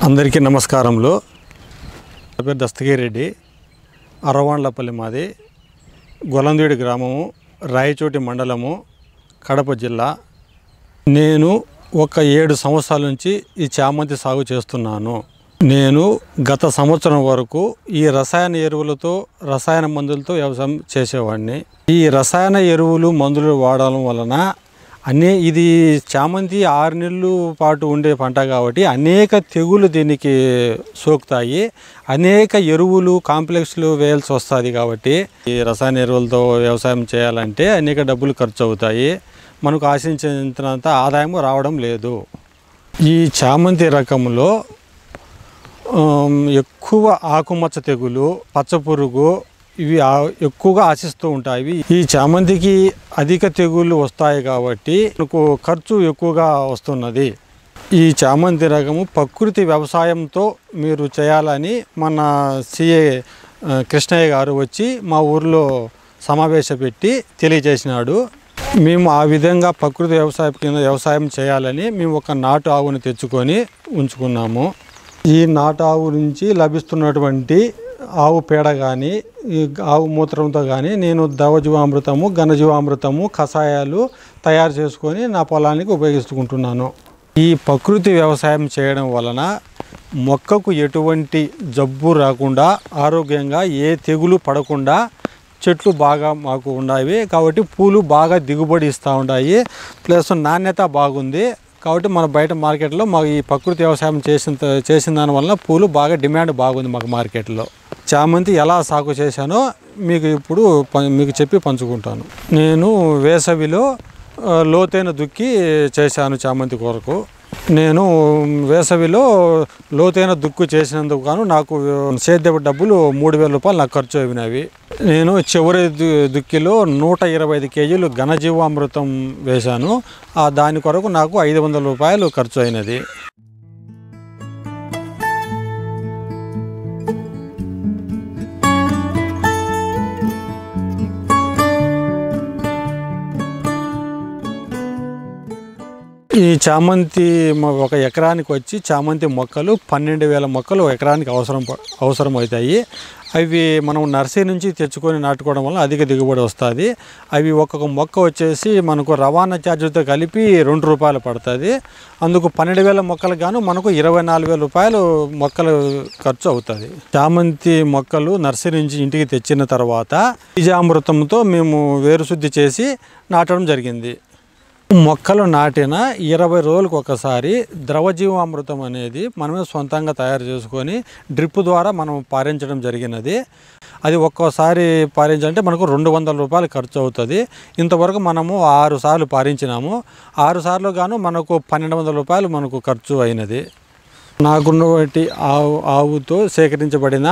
అందరికీ నమస్కారములు నా పేరు దస్తగిరెడ్డి అరవాండ్లపల్లి మాది గొలందీడి గ్రామము రాయచోటి మండలము కడప జిల్లా నేను ఒక ఏడు సంవత్సరాల నుంచి ఈ చామంతి సాగు చేస్తున్నాను నేను గత సంవత్సరం వరకు ఈ రసాయన ఎరువులతో రసాయన మందులతో వ్యవసాయం చేసేవాడిని ఈ రసాయన ఎరువులు మందులు వాడడం వలన అనే ఇది చామంతి ఆరు నెలలు పాటు ఉండే పంట కాబట్టి అనేక తెగులు దీనికి సోకుతాయి అనేక ఎరువులు కాంప్లెక్స్లు వేయాల్సి వస్తుంది కాబట్టి ఈ రసాయన ఎరువులతో వ్యవసాయం చేయాలంటే అనేక డబ్బులు ఖర్చు అవుతాయి మనకు ఆశించినంత ఆదాయం రావడం లేదు ఈ చామంతి రకంలో ఆమ్, ఎక్కువ ఆకుమచ్చ తెగులు పచ్చపురుగు ఇవి ఆ- ఎక్కువగా ఆశిస్తూ ఉంటాయి ఈ చామంతికి అధిక తెగుళ్ళు వస్తాయి కాబట్టి మనకు ఖర్చు ఎక్కువగా వస్తున్నది ఈ చామంతి రకము ప్రకృతి వ్యవసాయంతో మీరు చేయాలని మన సిఏ ఆ, కృష్ణయ్య గారు వచ్చి మా ఊర్లో సమావేశపెట్టి తెలియజేసినాడు మేము ఆ విధంగా ప్రకృతి వ్యవసాయం కింద వ్యవసాయం చేయాలని మేము ఒక నాటు ఆవుని తెచ్చుకొని ఉంచుకున్నాము ఈ నాటు ఆవు నుంచి లభిస్తున్నటువంటి ఆవు పేడ కానీ ఈ ఆవు మూత్రంతో కానీ నేను ద్రవజీవామృతము ఘనజీవామృతము కషాయాలు తయారు చేసుకొని నా పొలానికి ఉపయోగించుకుంటున్నాను ఈ ప్రకృతి వ్యవసాయం చేయడం వలన మొక్కకు ఎటువంటి జబ్బు రాకుండా ఆరోగ్యంగా ఏ తెగులు పడకుండా చెట్లు బాగా మాకు ఉన్నాయి కాబట్టి పూలు బాగా దిగుబడి ఇస్తూ ఉంటాయి ప్లస్ నాణ్యత బాగుంది కాబట్టి మన బయట మార్కెట్లో మాకు ఈ ప్రకృతి వ్యవసాయం చేసిన త- చేసిన దానివల్ల పూలు బాగా డిమాండ్ బాగుంది మాకు మార్కెట్లో చామంతి ఎలా సాగు చేశానో మీకు ఇప్పుడు ప- మీకు చెప్పి పంచుకుంటాను నేను వేసవిలో ఆ, లోతైన దుక్కి చేశాను చామంతి కొరకు నేను వేసవిలో లోతైన దుక్కు చేసినందుకు గాను నాకు సేద్యపు డబ్బులు మూడు వేల రూపాయలు నాకు ఖర్చు అయినవి నేను చివరి దు- దుక్కిలో నూట ఇరవై ఐదు కేజీలు ఘనజీవామృతం వేశాను ఆ దాని కొరకు నాకు ఐదు వందల రూపాయలు ఖర్చు అయినది ఈ చామంతి మ- ఒక ఎకరానికి వచ్చి చామంతి మొక్కలు పన్నెండు వేల మొక్కలు ఒక ఎకరానికి అవసరం ప- అవసరం అవుతాయి అవి మనం నర్సరీ నుంచి తెచ్చుకొని నాటుకోవడం వల్ల అధిక దిగుబడి వస్తుంది అవి ఒక్కొక్క మొక్క వచ్చేసి మనకు రవాణా ఛార్జీతో కలిపి రెండు రూపాయలు పడుతుంది అందుకు పన్నెండు వేల మొక్కలకు గాను మనకు ఇరవై నాలుగు వేల రూపాయలు మొక్కలు ఖర్చు అవుతుంది చామంతి మొక్కలు నర్సరీ నుంచి ఇంటికి తెచ్చిన తర్వాత బీజామృతంతో మేము వేరుశుద్ధి చేసి నాటడం జరిగింది మొక్కలు నాటిన ఇరవై రోజులకు ఒకసారి ద్రవజీవామృతం అనేది మనమే సొంతంగా తయారు చేసుకొని డ్రిప్ ద్వారా మనం పారించడం జరిగినది అది ఒక్కోసారి పారించాలంటే మనకు రెండు వందల రూపాయలు ఖర్చు అవుతుంది ఇంతవరకు మనము ఆరు సార్లు పారించినాము ఆరు సార్లు గాను మనకు పన్నెండు వందల రూపాయలు మనకు ఖర్చు అయినది నాకున్నటువంటి ఆవు ఆవుతో సేకరించబడిన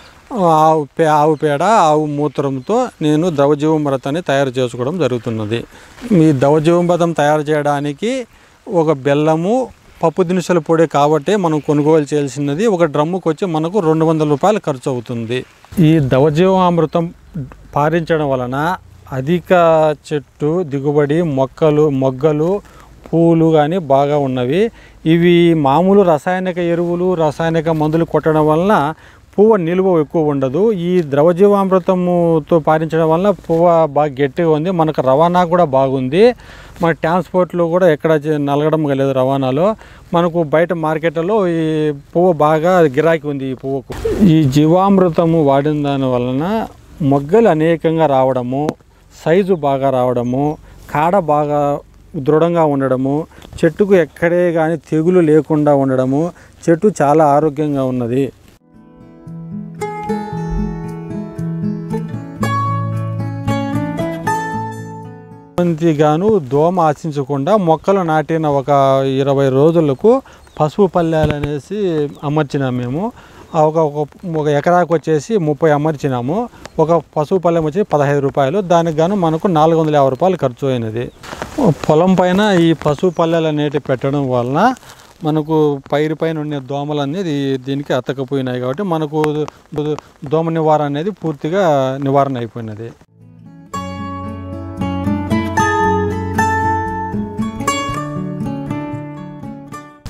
ఆవు పే ఆవు పేడ ఆవు మూత్రంతో నేను ద్రవజీవమృతాన్ని తయారు చేసుకోవడం జరుగుతున్నది ఈ ద్రవజీవమృతం తయారు చేయడానికి ఒక బెల్లము పప్పు దినుసుల పొడి కాబట్టి మనం కొనుగోలు చేయాల్సినది ఒక డ్రమ్ముకి వచ్చి మనకు రెండు వందల రూపాయలు ఖర్చు అవుతుంది ఈ ద్రవజీవామృతం పారించడం వలన అధిక చెట్టు దిగుబడి మొక్కలు మొగ్గలు పూలు కానీ బాగా ఉన్నవి ఇవి మామూలు రసాయనిక ఎరువులు రసాయనిక మందులు కొట్టడం వలన పువ్వు నిలువ ఎక్కువ ఉండదు ఈ ద్రవజీవామృతముతో పారించడం వల్ల పువ్వు బాగా గట్టిగా ఉంది మనకు రవాణా కూడా బాగుంది మన ట్రాన్స్పోర్ట్లో కూడా ఎక్కడ చే- నలగడం లేదు రవాణాలో మనకు బయట మార్కెట్లో ఈ పువ్వు బాగా గిరాకీ ఉంది ఈ పువ్వుకు ఈ జీవామృతము వాడిన దాని వలన మొగ్గలు అనేకంగా రావడము సైజు బాగా రావడము కాడ బాగా దృఢంగా ఉండడము చెట్టుకు ఎక్కడే కానీ తెగులు లేకుండా ఉండడము చెట్టు చాలా ఆరోగ్యంగా ఉన్నది గాను దోమ ఆశించకుండా మొక్కలు నాటిన ఒక ఇరవై రోజులకు పసుపు పల్లెలు అనేసి అమర్చినాం మేము ఆ ఒక ఒక- ఒక ఎకరాకు వచ్చేసి ముప్పై అమర్చినాము ఒక పసుపు పల్లెం వచ్చి పదహైదు రూపాయలు దానికి గాను మనకు నాలుగు వందల యాభై రూపాయలు ఖర్చు అయినది పొలం పైన ఈ పసుపు పల్లెలు అనేటివి పెట్టడం వలన మనకు పైరు పైన ఉండే దోమలు అనేది దీనికి అతకపోయినాయి కాబట్టి మనకు దోమ నివారణ అనేది పూర్తిగా నివారణ అయిపోయినది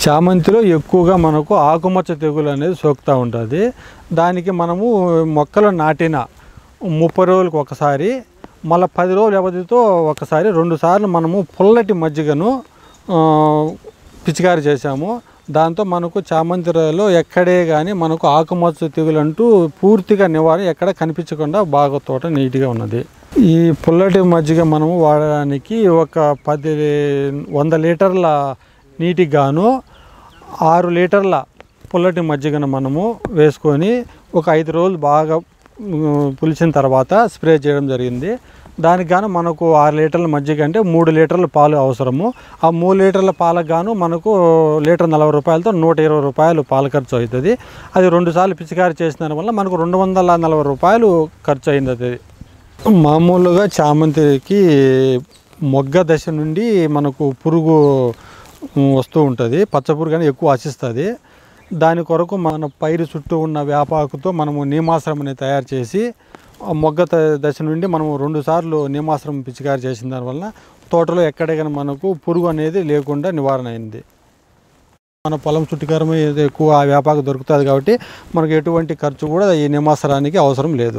చామంతిలో ఎక్కువగా మనకు ఆకుమచ్చ తెగులు అనేది సోకుతూ ఉంటుంది దానికి మనము మొక్కలు నాటిన ముప్పై రోజులకు ఒకసారి మళ్ళీ పది రోజుల వ్యవధితో ఒకసారి రెండు సార్లు మనము పుల్లటి మజ్జిగను ఆ, పిచికారి చేశాము దాంతో మనకు చామంతిలో ఎక్కడే కానీ మనకు ఆకుమచ్చ తెగులు అంటూ పూర్తిగా నివారణ ఎక్కడ కనిపించకుండా బాగా తోట నీట్గా ఉన్నది ఈ పుల్లటి మజ్జిగ మనము వాడడానికి ఒక పది వంద లీటర్ల నీటికి గాను ఆరు లీటర్ల పుల్లటి మజ్జిగను మనము వేసుకొని ఒక ఐదు రోజులు బాగా ఉమ్, పులిచిన తర్వాత స్ప్రే చేయడం జరిగింది దానికి గాను మనకు ఆరు లీటర్ల మజ్జిగ అంటే మూడు లీటర్ల పాలు అవసరము ఆ మూడు లీటర్ల పాలకు గాను మనకు లీటర్ నలభై రూపాయలతో నూట ఇరవై రూపాయలు పాల ఖర్చు అవుతుంది అది రెండు సార్లు పిచికారి చేసిన దాని వల్ల మనకు రెండు వందల నలభై రూపాయలు ఖర్చు అయింది అది మామూలుగా చామంతికి మొగ్గ దశ నుండి మనకు పురుగు ఉమ్, వస్తూ ఉంటుంది పచ్చ పురుగు అని ఎక్కువ ఆశిస్తుంది దాని కొరకు మన పైరు చుట్టూ ఉన్న వేపాకుతో మనము నీమాశ్రం అనేది తయారు చేసి ఆ మొగ్గ త- దశ నుండి మనము రెండు సార్లు నీమాశ్రం పిచికారి చేసిన దానివల్ల తోటలో ఎక్కడైనా మనకు పురుగు అనేది లేకుండా నివారణ అయింది మన పొలం చుట్టుకారం ఏదో ఎక్కువ ఆ వేపాకు దొరుకుతుంది కాబట్టి మనకు ఎటువంటి ఖర్చు కూడా ఈ నిమాసరానికి అవసరం లేదు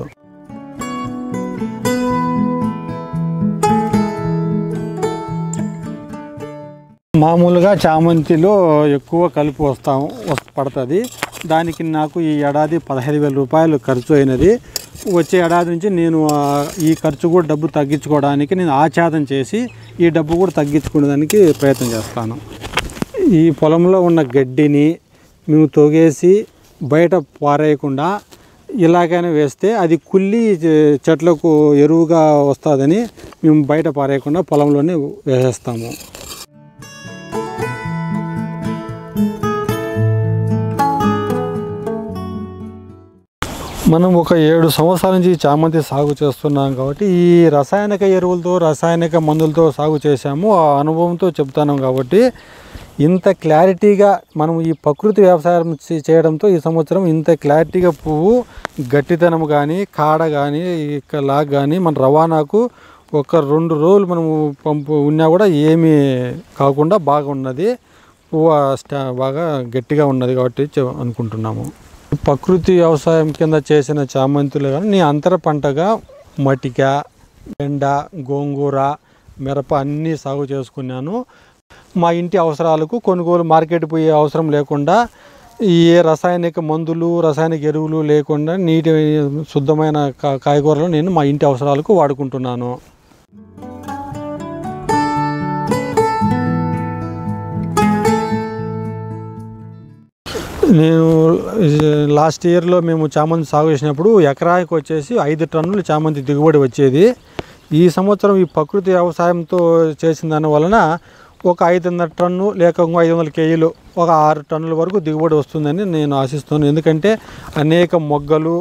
మామూలుగా చామంతిలో ఎక్కువ కలుపు వస్తాం వస్- పడుతుంది దానికి నాకు ఈ ఏడాది పదహైదు వేల రూపాయలు ఖర్చు అయినది వచ్చే ఏడాది నుంచి నేను ఆ, ఈ ఖర్చు కూడా డబ్బు తగ్గించుకోవడానికి నేను ఆచ్ఛాదం చేసి ఈ డబ్బు కూడా తగ్గించుకోవడానికి ప్రయత్నం చేస్తాను ఈ పొలంలో ఉన్న గడ్డిని మేము తొగేసి బయట పారేయకుండా ఇలాగైనా వేస్తే అది కుళ్ళి చె- చెట్లకు ఎరువుగా వస్తుందని మేము బయట పారేయకుండా పొలంలోనే వేసేస్తాము మనం ఒక ఏడు సంవత్సరాల నుంచి ఈ చామంతి సాగు చేస్తున్నాం కాబట్టి ఈ రసాయనిక ఎరువులతో రసాయనిక మందులతో సాగు చేశాము ఆ అనుభవంతో చెప్తాను కాబట్టి ఇంత క్లారిటీగా మనం ఈ ప్రకృతి వ్యవసాయం చే- చేయడంతో ఈ సంవత్సరం ఇంత క్లారిటీగా పువ్వు గట్టితనం కానీ కాడ కానీ ఇక లాగ్ కానీ మన రవాణాకు ఒక రెండు రోజులు మనము పంపు ఉన్నా కూడా ఏమీ కాకుండా బాగా ఉన్నది పువ్వు స్టా బాగా గట్టిగా ఉన్నది కాబట్టి చె- అనుకుంటున్నాము ప్రకృతి వ్యవసాయం కింద చేసిన చామంతులు కానీ నీ అంతర పంటగా మటిక ఎండ గోంగూర మిరప అన్నీ సాగు చేసుకున్నాను మా ఇంటి అవసరాలకు కొనుగోలు మార్కెట్ పోయే అవసరం లేకుండా ఈ ఏ రసాయనిక మందులు రసాయనిక ఎరువులు లేకుండా నీటి శుద్ధమైన కా- కాయగూరలు నేను మా ఇంటి అవసరాలకు వాడుకుంటున్నాను నేను లాస్ట్ ఇయర్లో మేము చామంతి సాగు చేసినప్పుడు ఎకరానికి వచ్చేసి ఐదు టన్నులు చామంతి దిగుబడి వచ్చేది ఈ సంవత్సరం ఈ ప్రకృతి వ్యవసాయంతో చేసిన దాని వలన ఒక ఐదున్నర టన్ను లేక ఇంకో ఐదు వందల కేజీలు ఒక ఆరు టన్నుల వరకు దిగుబడి వస్తుందని నేను ఆశిస్తున్నాను ఎందుకంటే అనేక మొగ్గలు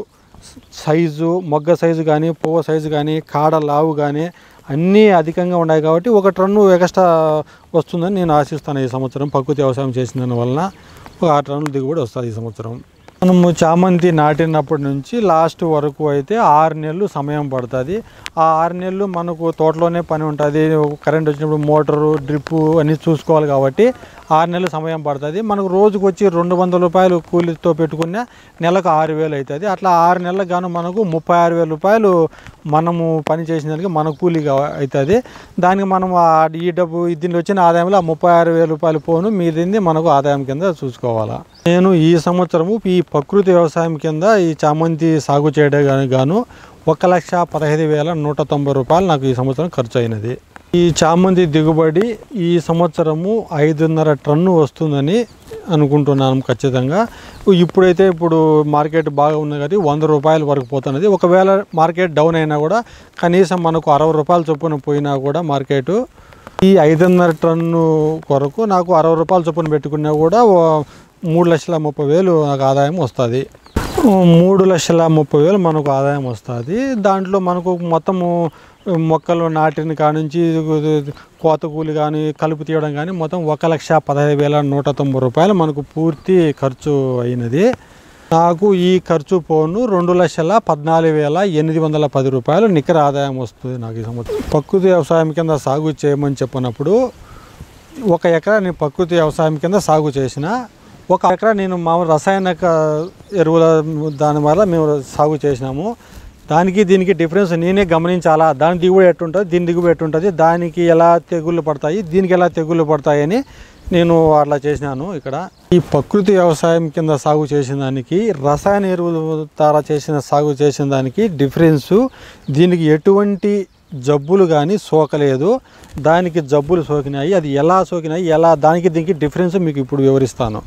సైజు మొగ్గ సైజు కానీ పువ్వు సైజు కానీ కాడ లావు కానీ అన్నీ అధికంగా ఉన్నాయి కాబట్టి ఒక టన్ను ఎక్స్ట్రా వస్తుందని నేను ఆశిస్తాను ఈ సంవత్సరం ప్రకృతి వ్యవసాయం చేసిన దాని వలన ఒక ఆరు టన్నుల దిగుబడి వస్తుంది ఈ సంవత్సరం మనము చామంతి నాటినప్పటి నుంచి లాస్ట్ వరకు అయితే ఆరు నెలలు సమయం పడుతుంది ఆ ఆరు నెలలు మనకు తోటలోనే పని ఉంటుంది కరెంట్ వచ్చినప్పుడు మోటారు డ్రిప్పు అన్నీ చూసుకోవాలి కాబట్టి ఆరు నెలలు సమయం పడుతుంది మనకు రోజుకు వచ్చి రెండు వందల రూపాయలు కూలీతో పెట్టుకున్న నెలకు ఆరు వేలు అవుతుంది అట్లా ఆరు నెలలకు గాను మనకు ముప్పై ఆరు వేల రూపాయలు మనము పని చేసిన దానికి మన కూలీగా అవుతుంది దానికి మనం ఆ ఈ డబ్బు దీనిలో వచ్చిన ఆదాయంలో ఆ ముప్పై ఆరు వేల రూపాయలు పోను మీదింది మనకు ఆదాయం కింద చూసుకోవాలా నేను ఈ సంవత్సరము ఈ ప్రకృతి వ్యవసాయం కింద ఈ చామంతి సాగు చేయడానికి గాను ఒక లక్ష పదహైదు వేల నూట తొంభై రూపాయలు నాకు ఈ సంవత్సరం ఖర్చు అయినది ఈ చామంతి దిగుబడి ఈ సంవత్సరము ఐదున్నర టన్ను వస్తుందని అనుకుంటున్నాను ఖచ్చితంగా ఇప్పుడైతే ఇప్పుడు మార్కెట్ బాగా ఉంది కాబట్టి వంద రూపాయల వరకు పోతున్నది ఒకవేళ మార్కెట్ డౌన్ అయినా కూడా కనీసం మనకు అరవై రూపాయల చొప్పున పోయినా కూడా మార్కెట్ ఈ ఐదున్నర టన్ను కొరకు నాకు అరవై రూపాయల చొప్పున పెట్టుకున్నా కూడా ఓ మూడు లక్షల ముప్పై వేలు నాకు ఆదాయం వస్తుంది మూడు లక్షల ముప్పై వేలు మనకు ఆదాయం వస్తుంది దాంట్లో మనకు మొత్తము మొక్కలు నాటిన కానుంచి కోత కూలి కానీ కలుపు తీయడం కానీ మొత్తం ఒక లక్ష పదహైదు వేల నూట తొంభై రూపాయలు మనకు పూర్తి ఖర్చు అయినది నాకు ఈ ఖర్చు పోను రెండు లక్షల పద్నాలుగు వేల ఎనిమిది వందల పది రూపాయలు నికర ఆదాయం వస్తుంది నాకు ఈ సంవత్సరం ప్రకృతి వ్యవసాయం కింద సాగు చేయమని చెప్పినప్పుడు ఒక ఎకరా నేను ప్రకృతి వ్యవసాయం కింద సాగు చేసిన ఒక ఎకరా నేను మామూలు రసాయనిక ఎరువుల దాని వల్ల మేము సాగు చేసినాము దానికి దీనికి డిఫరెన్స్ నేనే గమనించాలా దాని దిగుబడి ఎట్టుంటుంది దీని దిగుబడి ఎట్టుంటుంది దానికి ఎలా తెగుళ్ళు పడతాయి దీనికి ఎలా తెగుళ్ళు పడతాయని నేను అట్లా చేసినాను ఇక్కడ ఈ ప్రకృతి వ్యవసాయం కింద సాగు చేసిన దానికి రసాయన ఎరువుల ద్వారా చేసిన సాగు చేసిన దానికి డిఫరెన్సు దీనికి ఎటువంటి జబ్బులు కానీ సోకలేదు దానికి జబ్బులు సోకినాయి అది ఎలా సోకినాయి ఎలా దానికి దీనికి డిఫరెన్స్ మీకు ఇప్పుడు వివరిస్తాను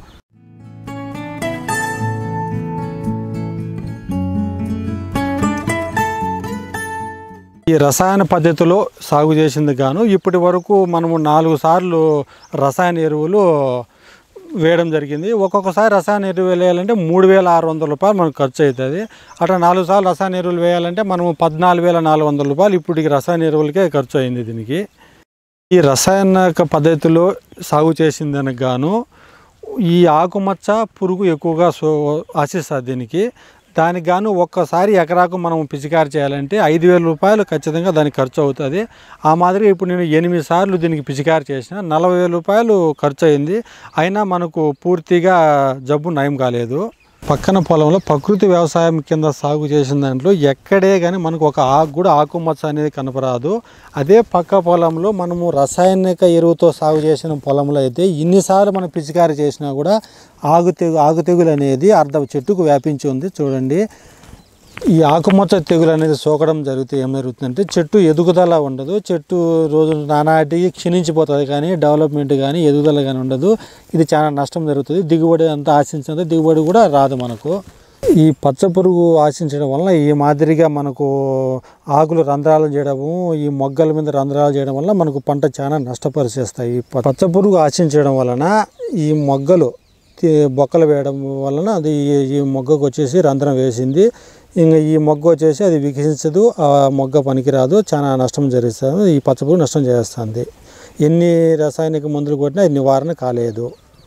ఈ రసాయన పద్ధతిలో సాగు చేసింది గాను ఇప్పటి వరకు మనము నాలుగు సార్లు రసాయన ఎరువులు వేయడం జరిగింది ఒక్కొక్కసారి రసాయన ఎరువు వేయాలంటే మూడు వేల ఆరు వందల రూపాయలు మనకు ఖర్చు అవుతుంది అట్లా నాలుగు సార్లు రసాయన ఎరువులు వేయాలంటే మనము పద్నాలుగు వేల నాలుగు వందల రూపాయలు ఇప్పటికి రసాయన ఎరువులకే ఖర్చు అయింది దీనికి ఈ రసాయనిక పద్ధతిలో సాగు చేసిన దానికి గాను ఈ ఆకుమచ్చ పురుగు ఎక్కువగా సో ఆశిస్తుంది దీనికి దానికి గాను ఒక్కసారి ఎకరాకు మనం పిచికారి చేయాలంటే ఐదు వేల రూపాయలు ఖచ్చితంగా దానికి ఖర్చు అవుతుంది ఆ మాదిరిగా ఇప్పుడు నేను ఎనిమిది సార్లు దీనికి పిచికారి చేసిన నలభై వేల రూపాయలు ఖర్చు అయింది అయినా మనకు పూర్తిగా జబ్బు నయం కాలేదు పక్కన పొలంలో ప్రకృతి వ్యవసాయం కింద సాగు చేసిన దాంట్లో ఎక్కడే కానీ మనకు ఒక ఆకు కూడా ఆకుమచ్చ అనేది కనపరాదు అదే పక్క పొలంలో మనము రసాయనిక ఎరువుతో సాగు చేసిన పొలంలో అయితే ఇన్నిసార్లు మనం పిచికారి చేసినా కూడా ఆగు తెగు ఆగు తెగులు అనేది అర్ధ చెట్టుకు వ్యాపించి ఉంది చూడండి ఈ ఆకుమచ్చ తెగులు అనేది సోకడం జరిగితే ఏం జరుగుతుందంటే చెట్టు ఎదుగుదల ఉండదు చెట్టు రోజు నానాటికి క్షీణించిపోతుంది కానీ డెవలప్మెంట్ కానీ ఎదుగుదల కానీ ఉండదు ఇది చాలా నష్టం జరుగుతుంది దిగుబడి అంతా ఆశించినంత దిగుబడి కూడా రాదు మనకు ఈ పచ్చ పురుగు ఆశించడం వలన ఈ మాదిరిగా మనకు ఆకులు రంధ్రాలు చేయడము ఈ మొగ్గల మీద రంధ్రాలు చేయడం వల్ల మనకు పంట చాలా నష్టపరిచేస్తాయి ఈ పచ్చ పురుగు ఆశించడం వలన ఈ మొగ్గలు తి- బొక్కలు వేయడం వలన అది ఈ- ఈ మొగ్గకు వచ్చేసి రంధ్రం వేసింది ఇంకా ఈ మొగ్గ వచ్చేసి అది వికసించదు ఆ మొగ్గ పనికిరాదు చాలా నష్టం జరుగుతుంది ఈ పచ్చపురుగు నష్టం చేస్తుంది ఎన్ని రసాయనిక మందులు కొట్టినా ఇది నివారణ కాలేదు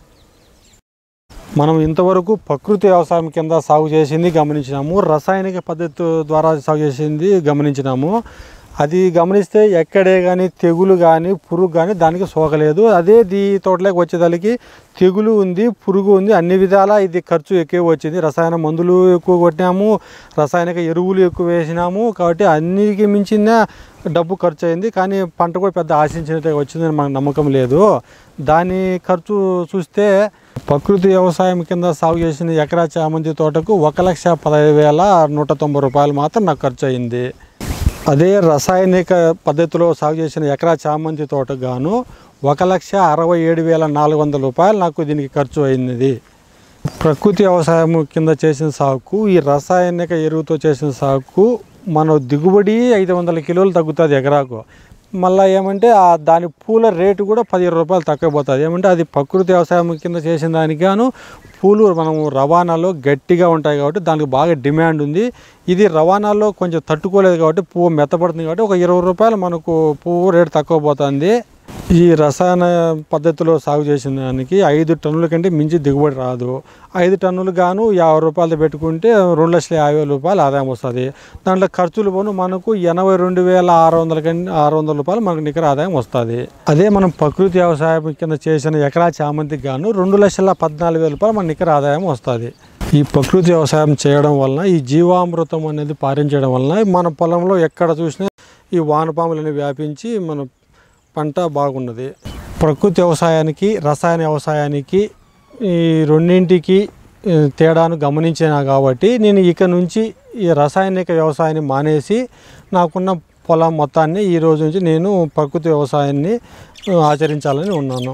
మనం ఇంతవరకు ప్రకృతి వ్యవసాయం కింద సాగు చేసింది గమనించినాము రసాయనిక పద్ధతి ద్వారా సాగు చేసింది గమనించినాము అది గమనిస్తే ఎక్కడే కానీ తెగులు కానీ పురుగు కానీ దానికి సోకలేదు అదే దీ తోటలోకి వచ్చేదానికి తెగులు ఉంది పురుగు ఉంది అన్ని విధాలా ఇది ఖర్చు ఎక్కువ వచ్చింది రసాయన మందులు ఎక్కువ కొట్టినాము రసాయనిక ఎరువులు ఎక్కువ వేసినాము కాబట్టి అన్నికి మించిన డబ్బు ఖర్చు అయింది కానీ పంట కూడా పెద్ద ఆశించినట్టుగా వచ్చిందని మనకు నమ్మకం లేదు దాని ఖర్చు చూస్తే ప్రకృతి వ్యవసాయం కింద సాగు చేసిన ఎకరా చామంతి తోటకు ఒక లక్ష పదహైదు వేల నూట తొంభై రూపాయలు మాత్రం నాకు ఖర్చు అయింది అదే రసాయనిక పద్ధతిలో సాగు చేసిన ఎకరా చామంతి తోటకు గాను ఒక లక్ష అరవై ఏడు వేల నాలుగు వందల రూపాయలు నాకు దీనికి ఖర్చు అయింది ప్రకృతి వ్యవసాయం కింద చేసిన సాగుకు ఈ రసాయనిక ఎరువుతో చేసిన సాగుకు మన దిగుబడి ఐదు వందల కిలోలు తగ్గుతుంది ఎకరాకు మళ్ళీ ఏమంటే ఆ దాని పూల రేటు కూడా పదిహేను రూపాయలు తక్కువ పోతుంది ఏమంటే అది ప్రకృతి వ్యవసాయం కింద చేసిన దానికి గాను పూలు మనం రవాణాలో గట్టిగా ఉంటాయి కాబట్టి దానికి బాగా డిమాండ్ ఉంది ఇది రవాణాలో కొంచెం తట్టుకోలేదు కాబట్టి పువ్వు మెత్తపడుతుంది కాబట్టి ఒక ఇరవై రూపాయలు మనకు పువ్వు రేటు తక్కువ పోతుంది ఈ రసాయన పద్ధతిలో సాగు చేసిన దానికి ఐదు టన్నుల కంటే మించి దిగుబడి రాదు ఐదు టన్నులు గాను యాభై రూపాయలు పెట్టుకుంటే రెండు లక్షల యాభై వేల రూపాయలు ఆదాయం వస్తుంది దాంట్లో ఖర్చులు పోను మనకు ఎనభై రెండు వేల ఆరు వందల కంటే ఆరు వందల రూపాయలు మనకు నికర ఆదాయం వస్తుంది అదే మనం ప్రకృతి వ్యవసాయం కింద చేసిన ఎకరా చామంతికి గాను రెండు లక్షల పద్నాలుగు వేల రూపాయలు మన నికర ఆదాయం వస్తుంది ఈ ప్రకృతి వ్యవసాయం చేయడం వలన ఈ జీవామృతం అనేది పారించడం వలన మన పొలంలో ఎక్కడ చూసినా ఈ వానపాములని వ్యాపించి మన పంట బాగున్నది ప్రకృతి వ్యవసాయానికి రసాయన వ్యవసాయానికి ఈ రెండింటికి ఈ, తేడాను గమనించిన కాబట్టి నేను ఇక నుంచి ఈ రసాయనిక వ్యవసాయాన్ని మానేసి నాకున్న పొలం మొత్తాన్ని ఈ రోజు నుంచి నేను ప్రకృతి వ్యవసాయాన్ని ఆ, ఆచరించాలని ఉన్నాను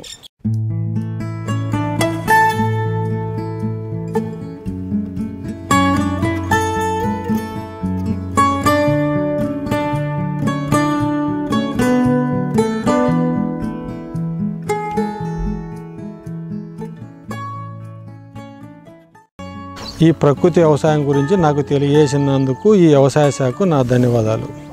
ఈ ప్రకృతి వ్యవసాయం గురించి నాకు తెలియజేసినందుకు ఈ వ్యవసాయ శాఖకు నా ధన్యవాదాలు